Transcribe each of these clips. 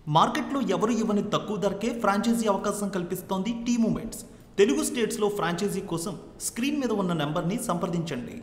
మార్కెట్లో ఎవరు ఇవ్వని తక్కువ ధరకే ఫ్రాంచైజీ అవకాశం కల్పిస్తోంది టీ మూమెంట్స్ తెలుగు స్టేట్స్లో ఫ్రాంచైజీ కోసం స్క్రీన్ మీద ఉన్న నెంబర్ని సంప్రదించండి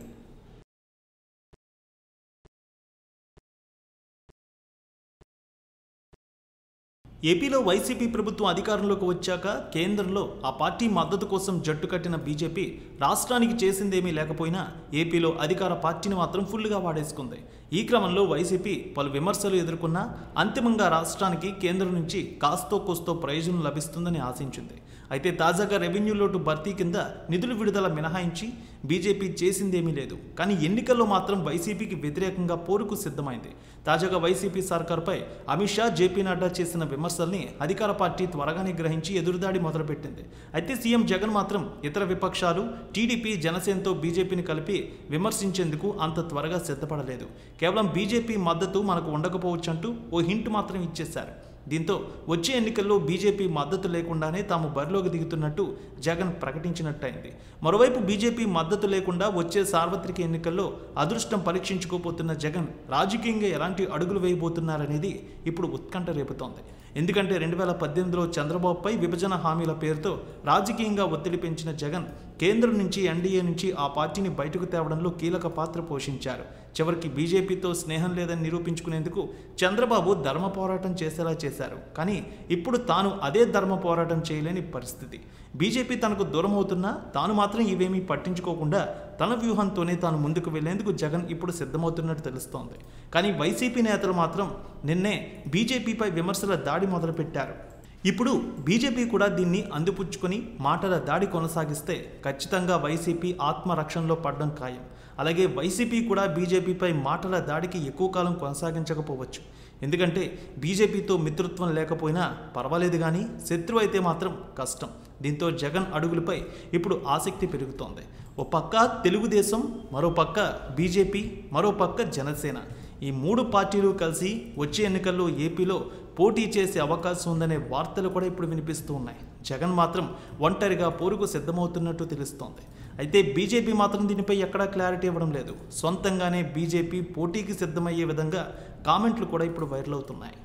ఏపీలో వైసీపీ ప్రభుత్వం అధికారంలోకి వచ్చాక కేంద్రంలో ఆ పార్టీ మద్దతు కోసం జట్టు కట్టిన బీజేపీ రాష్ట్రానికి చేసిందేమీ లేకపోయినా ఏపీలో అధికార పార్టీని మాత్రం ఫుల్గా వాడేసుకుంది ఈ క్రమంలో వైసీపీ పలు విమర్శలు ఎదుర్కొన్నా అంతిమంగా రాష్ట్రానికి కేంద్రం నుంచి కాస్తో కోస్తో ప్రయోజనం లభిస్తుందని ఆశించింది అయితే తాజాగా రెవెన్యూ లోటు భర్తీ కింద నిధుల విడుదల మినహాయించి బీజేపీ చేసిందేమీ లేదు కానీ ఎన్నికల్లో మాత్రం వైసీపీకి వ్యతిరేకంగా పోరుకు సిద్ధమైంది తాజాగా వైసీపీ సర్కార్పై అమిత్ షా జేపీ నడ్డా చేసిన విమర్శల్ని అధికార పార్టీ త్వరగానే గ్రహించి ఎదురుదాడి మొదలుపెట్టింది అయితే సీఎం జగన్ మాత్రం ఇతర విపక్షాలు టీడీపీ జనసేనతో బీజేపీని కలిపి విమర్శించేందుకు అంత త్వరగా సిద్ధపడలేదు కేవలం బీజేపీ మద్దతు మనకు ఉండకపోవచ్చంటూ ఓ హింట్ మాత్రం ఇచ్చేశారు దీంతో వచ్చే ఎన్నికల్లో బీజేపీ మద్దతు లేకుండానే తాము బరిలోకి దిగుతున్నట్టు జగన్ ప్రకటించినట్టయింది మరోవైపు బీజేపీ మద్దతు లేకుండా వచ్చే సార్వత్రిక ఎన్నికల్లో అదృష్టం పరీక్షించుకోబోతున్న జగన్ రాజకీయంగా ఎలాంటి అడుగులు వేయబోతున్నారనేది ఇప్పుడు ఉత్కంఠ రేపుతోంది ఎందుకంటే రెండు వేల పద్దెనిమిదిలో చంద్రబాబుపై విభజన హామీల పేరుతో రాజకీయంగా ఒత్తిడి పెంచిన జగన్ కేంద్రం నుంచి ఎన్డీఏ నుంచి ఆ పార్టీని బయటకు తేవడంలో కీలక పాత్ర పోషించారు చివరికి బీజేపీతో స్నేహం లేదని నిరూపించుకునేందుకు చంద్రబాబు ధర్మ పోరాటం చేసేలా చేశారు కానీ ఇప్పుడు తాను అదే ధర్మ పోరాటం చేయలేని పరిస్థితి బీజేపీ తనకు దూరం అవుతున్నా తాను మాత్రం ఇవేమీ పట్టించుకోకుండా తన వ్యూహంతోనే తాను ముందుకు వెళ్లేందుకు జగన్ ఇప్పుడు సిద్ధమవుతున్నట్టు తెలుస్తోంది కానీ వైసీపీ నేతలు మాత్రం నిన్నే బీజేపీపై విమర్శల దాడి మొదలుపెట్టారు ఇప్పుడు బీజేపీ కూడా దీన్ని అందిపుచ్చుకొని మాటల దాడి కొనసాగిస్తే ఖచ్చితంగా వైసీపీ ఆత్మరక్షణలో పడడం ఖాయం అలాగే వైసీపీ కూడా బీజేపీపై మాటల దాడికి ఎక్కువ కాలం కొనసాగించకపోవచ్చు ఎందుకంటే బీజేపీతో మిత్రత్వం లేకపోయినా పర్వాలేదు కానీ శత్రువు అయితే మాత్రం కష్టం దీంతో జగన్ అడుగులపై ఇప్పుడు ఆసక్తి పెరుగుతోంది ఓ పక్క తెలుగుదేశం మరో పక్క బీజేపీ మరో పక్క జనసేన ఈ మూడు పార్టీలు కలిసి వచ్చే ఎన్నికల్లో ఏపీలో పోటీ చేసే అవకాశం ఉందనే వార్తలు కూడా ఇప్పుడు వినిపిస్తూ ఉన్నాయి జగన్ మాత్రం ఒంటరిగా పోరుకు సిద్ధమవుతున్నట్టు తెలుస్తోంది అయితే బీజేపీ మాత్రం దీనిపై ఎక్కడా క్లారిటీ ఇవ్వడం లేదు సొంతంగానే బీజేపీ పోటీకి సిద్ధమయ్యే విధంగా కామెంట్లు కూడా ఇప్పుడు వైరల్ అవుతున్నాయి